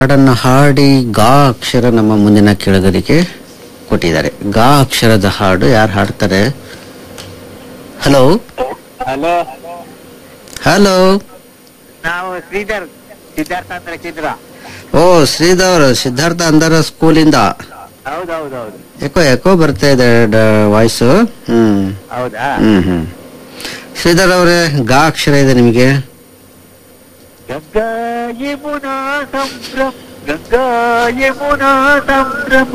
ಹಾಡನ್ನು ಹಾಡಿ ಗಾ ಅಕ್ಷರ ನಮ್ಮ ಮುಂದಿನ ಕೆಳಗರಿಗೆ ಕೊಟ್ಟಿದ್ದಾರೆ ಗಾ ಅಕ್ಷರದ ಹಾಡು ಯಾರು ಹಾಡ್ತಾರೆ ಹಲೋ ಹಲೋ ಹಲೋ ನಾವು ಶ್ರೀಧರ್ ಸಿದ್ಧಾರ್ಥ ಅಂತ ಚಿತ್ರ ಓ ಶ್ರೀಧರ್ ಸಿದ್ಧಾರ್ಥ ಅಂದರ ಸ್ಕೂಲಿಂದ ಹೌದೌದೌದು ಯಾಕೋ ಯಾಕೋ ಬರ್ತಾ ಇದೆ ವಾಯ್ಸು ಹ್ಮ್ ಹೌದಾ ಹ್ಮ್ ಹ್ಮ್ ಶ್ರೀಧರ್ ಅವರೇ ಗಾ ಅಕ್ಷರ ಇದೆ ನಿಮಗೆ ಗಂಗಾ ಯಮುನಾ ಸಂಭ್ರಮ ಗಂಗಾ ಯಮುನಾ ಸಂಭ್ರಮ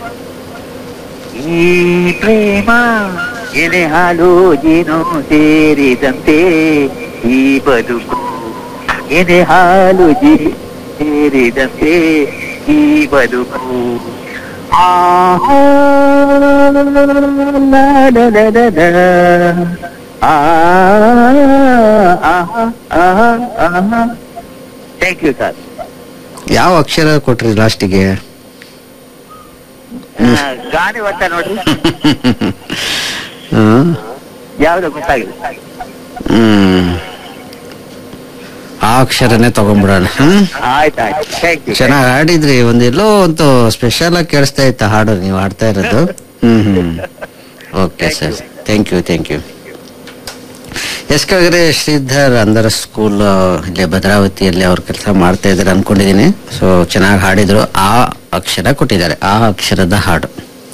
ಈ ಪ್ರೇಮ ಎಲೆ ಹಾಲು ಜೇನು ಸೇರಿದಂತೆ ಈ ಬದುಕು ಎದೆ ಹಾಲು ಜೀ ಸೇರಿದಂತೆ ಈ ಬದುಕು ಆಹಾ ಲಾ ಲಾ ಲಾ ಲಾ ಲಾ. ಆ ಥ್ಯಾಂಕ್ ಯು ಸರ್ ಯಾವ ಅಕ್ಷರ ಕೊಟ್ರಿ ಲಾಸ್ಟಿಗೆ ಗಾಡಿ ಒತ್ತ ನೋಡ್ರಿ ಹ್ಮ್ ಯಾವ್ದು ಗೊತ್ತಾಗಿಲ್ಲ ಹ್ಮ್ ಆ ಅಕ್ಷರನೇ ತಗೊಂಡ್ಬಿಡೋಣ ಹ್ಮ್ ಆಯ್ತು ಆಯ್ತು ಥ್ಯಾಂಕ್ ಯು ಚೆನ್ನಾಗಿ ಹಾಡಿದ್ರಿ ಒಂದ್ ಎಲ್ಲೋ ಒಂದು ಸ್ಪೆಷಲ್ ಆಗಿ ಕೇಳಿಸ್ತಾ ಇತ್ತ ಹಾಡು ನೀವು ಹಾಡ್ತಾ ಇರೋದು hmm hmm okay sir thank you thank you yes ಕೆಳಗಡೆ ಶ್ರೀಧರ್ ಅಂದರ ಸ್ಕೂಲ್ ಇಲ್ಲಿ ಭದ್ರಾವತಿಯಲ್ಲಿ ಅವ್ರ ಕೆಲಸ ಮಾಡ್ತಾ ಇದ್ದಾರೆ ಅನ್ಕೊಂಡಿದೀನಿ ಸೊ ಚೆನ್ನಾಗಿ ಹಾಡಿದ್ರು ಆ ಅಕ್ಷರ ಕೊಟ್ಟಿದ್ದಾರೆ ಆ ಅಕ್ಷರದ ಹಾಡು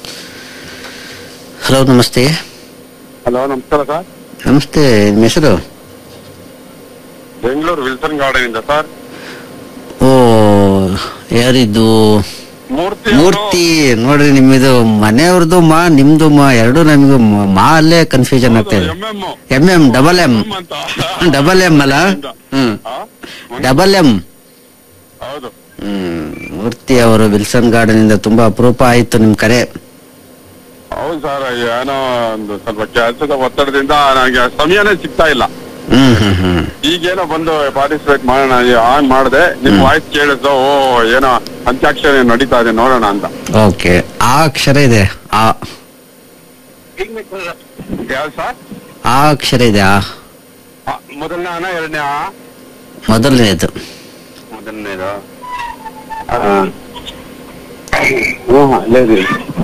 ಹಲೋ ನಮಸ್ತೆ ಹಲೋ ನಮಸ್ಕಾರ ಸರ್ ನಮಸ್ತೆ ನಿಮ್ಮ ಹೆಸರು ಬೆಂಗಳೂರು ವಿಲ್ಸನ್ ಗಾರ್ಡನ್ ಇಂದ ಸರ್ ಓ ಯಾರಿದ್ದು ಮೂರ್ತಿ ಮೂರ್ತಿ ನೋಡ್ರಿ ನಿಮ್ಮಿದು ಮನೆಯವ್ರದ್ದು ಮಾ ನಿಮ್ದು ಮಾ ಎರಡು ನಮಗೂ ಮಾ ಅಲ್ಲೇ ಕನ್ಫ್ಯೂಷನ್ ಆಗ್ತಾ ಇದೆ M M M M double M ಅಂತ ಡಬಲ್ ಎಂ ಅಲ್ಲ ಹ್ಮ್ ಆ? ಡಬಲ್ ಎಂ ಹೌದು ಹ್ಮ್ ಮೂರ್ತಿ ಅವರು ವಿಲ್ಸನ್ ಗಾರ್ಡನ್ ಇಂದ ತುಂಬಾ ಅಪರೂಪ ಆಯ್ತು ನಿಮ್ ಕರೆ ಹೌದು ಸರ್ ಏನೋ ಒಂದು ಸ್ವಲ್ಪ ಕೆಲಸದ ಒತ್ತಡದಿಂದ ನನಗೆ ಸಮಯನೇ ಸಿಗ್ತಾ ಇಲ್ಲ ಹ್ಮ್ ಹ್ಮ್ ಹ್ಮ್ ಈಗೇನೋ ಬಂದು ಪಾರ್ಟಿಸಿಪೇಟ್ ಮಾಡೋಣ ಆನ್ ಮಾಡಿದೆ ನಿಮ್ ವಾಯ್ಸ್ ಕೇಳಿದ್ದು ಓ ಏನೋ ಅಂತ್ಯಾಕ್ಷರ ನಡೀತಾ ಇದೆ ನೋಡೋಣ ಅಂತ ಓಕೆ ಆ ಅಕ್ಷರ ಇದೆ ಆ ಯಾವ್ದು ಸರ್ ಆ ಅಕ್ಷರ ಇದೆ ಆ ಆ, ಮೊದಲನೇ ಅನ ಎರಡನೇ ಆ ಮೊದಲನೇದು ಮೊದಲನೇದು ಅಲ್ಲೇ ಇದೆ.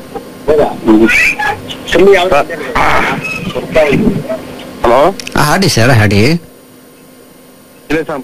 ಹಲೋ ಆ, ಹಾಡಿ ಸರ್ ಹಾಡಿ ಇಲ್ಲ ಸರ್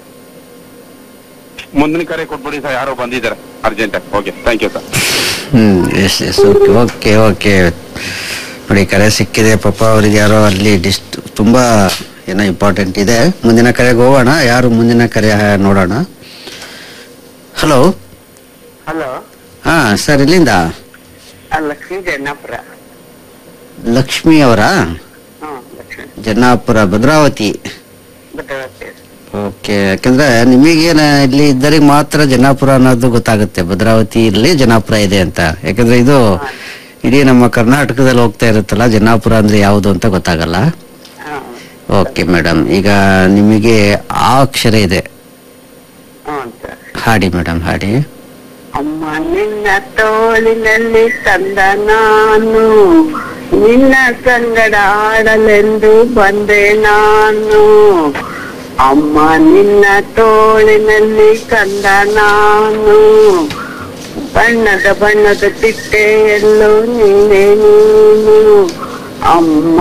ಮುಂದಿನ ಕರೆ ಕೊಟ್ಬಿಡಿ ಸರ್ ಯಾರೋ ಬಂದಿದ್ದಾರೆ urgent okay thank you sir hmm yes yes okay okay okay ನೋಡಿ ಕರೆ ಸಿಕ್ಕಿದೆ ಪಾಪ ಅವ್ರಿಗೆ ಯಾರೋ ಅಲ್ಲಿ ಡಿಸ್ ತುಂಬಾ ಏನೋ ಇಂಪಾರ್ಟೆಂಟ್ ಇದೆ ಮುಂದಿನ ಕರೆಗೆ ಹೋಗೋಣ ಯಾರು ಮುಂದಿನ ಕರೆ ಹ- ನೋಡೋಣ ಹಲೋ ಹಲೋ ಹಾ ಸರ್ ಇಲ್ಲಿಂದ ಲಕ್ಷ್ಮೀ ಜನ್ನಾಪುರ ಲಕ್ಷ್ಮಿ ಅವರಾ ಹ್ಮ್ ಲಕ್ಷ್ಮೀ ಜನ್ನಾಪುರ ಭದ್ರಾವತಿ ಭದ್ರಾವತಿ ಓಕೆ ಯಾಕಂದ್ರೆ ನಿಮಗೇನ ಇಲ್ಲಿ ಇದ್ದರಿಗೆ ಮಾತ್ರ ಜನ್ನಾಪುರ ಅನ್ನೋದು ಗೊತ್ತಾಗುತ್ತೆ ಭದ್ರಾವತಿ ಇಲ್ಲಿ ಜನ್ನಾಪುರ ಇದೆ ಅಂತ ಯಾಕಂದ್ರೆ ಇದು ಇಡೀ ನಮ್ಮ ಕರ್ನಾಟಕದಲ್ಲಿ ಹೋಗ್ತಾ ಇರುತ್ತಲ್ಲ ಜನ್ನಾಪುರ ಅಂದ್ರೆ ಯಾವುದು ಅಂತ ಗೊತ್ತಾಗಲ್ಲ ಹ್ಮ್ ಓಕೆ ಮೇಡಮ್ ಈಗ ನಿಮಗೆ ಆ ಅಕ್ಷರ ಇದೆ ಹ್ಮ್ ಸರ್ ಹಾಡಿ ಮೇಡಮ್ ಹಾಡಿ ಅಮ್ಮ ನಿನ್ನ ತೋಳಿನಲ್ಲಿ ತಂದ ನಾನು ನಿನ್ನ ಸಂಗಡ ಆಡಲೆಂದು ಬಂದೆ ನಾನು ಅಮ್ಮ ನಿನ್ನ ತೋಳಿನಲ್ಲಿ ಕಂದ ನಾನು ಬಣ್ಣದ ಬಣ್ಣದ ತಿಟ್ಟೆಯಲ್ಲೂ ನಿನ್ನೆ ನೀನು ಅಮ್ಮ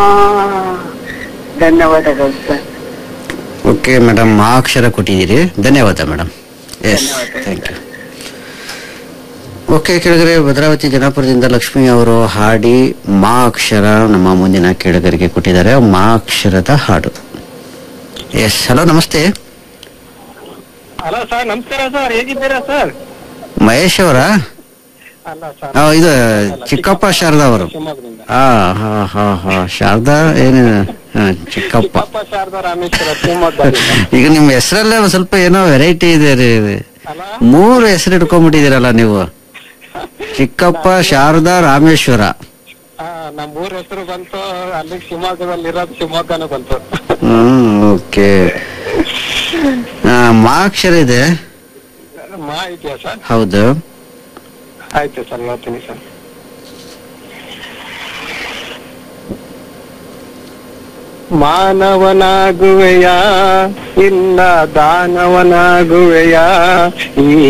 ಧನ್ಯವಾದಗಳು ಸರ್ ಓಕೆ ಮೇಡಮ್ ಆ ಅಕ್ಷರ ಕೊಟ್ಟಿದ್ದೀರಿ ಧನ್ಯವಾದ madam yes thank you okay ಕೆಳಗರೆ ಭದ್ರಾವತಿ ಜನಾಪುರದಿಂದ ಲಕ್ಷ್ಮಿ ಅವರು ಹಾಡಿ ಮಾ ಅಕ್ಷರ ನಮ್ಮ ಮುಂದಿನ ಕೆಳಗರಿಗೆ ಕೊಟ್ಟಿದ್ದಾರೆ ಮಾ ಅಕ್ಷರದ ಹಾಡು ಎಸ್ ಹಲೋ ನಮಸ್ತೆ ಹಲೋ ಸರ್ ನಮಸ್ಕಾರ ಸರ್ ಹೇಗಿದ್ದೀರಾ ಸರ್ ಮಹೇಶ್ ಅವರಾ ಅಲ್ಲ ಸರ್ ಆ, ಇದು ಚಿಕ್ಕಪ್ಪ ಶಾರದಾ ಅವರು ಶಿವಮೊಗ್ಗದಿಂದ ಹಾ ಹಾ ಹಾ ಹಾ ಶಾರದಾ ಏನು ಹಾ, ಚಿಕ್ಕಪ್ಪ ಪಾಪ ಶಾರದಾ ರಾಮೇಶ್ವರ ಶಿವಮೊಗ್ಗದಿಂದ ಈಗ ನಿಮ್ಮ ಹೆಸರಲ್ಲೇ ಒಂದ್ ಸ್ವಲ್ಪ ಏನೋ ವೆರೈಟಿ ಇದೆ ರೀ ಅಲ್ಲ ಮೂರು ಹೆಸರು ಇಟ್ಕೊಂಡ್ಬಿಟ್ಟಿದ್ದೀರಲ್ಲ ನೀವು ಚಿಕ್ಕಪ್ಪ ಶಾರದಾ ರಾಮೇಶ್ವರ ಆ, ನಮ್ಮ ಊರ ಹೆಸರು ಬಂತು ಅಲ್ಲಿ ಶಿವಮೊಗ್ಗದಲ್ಲಿ ಇರೋದು ಶಿವಮೊಗ್ಗನೂ ಬಂತು ಹ್ಮ್ ಓಕೆ ಮಾ ಅಕ್ಷರ ಇದೆ ಮಾ ಇದೆಯಾ ಸರ್ ಹೌದು ಆಯ್ತು ಸರ್ ಹೇಳ್ತೀನಿ ಸರ್ ಮಾನವನಾಗುವೆಯಾ ಇಲ್ಲ ದಾನವನಾಗುವೆಯಾ ಈ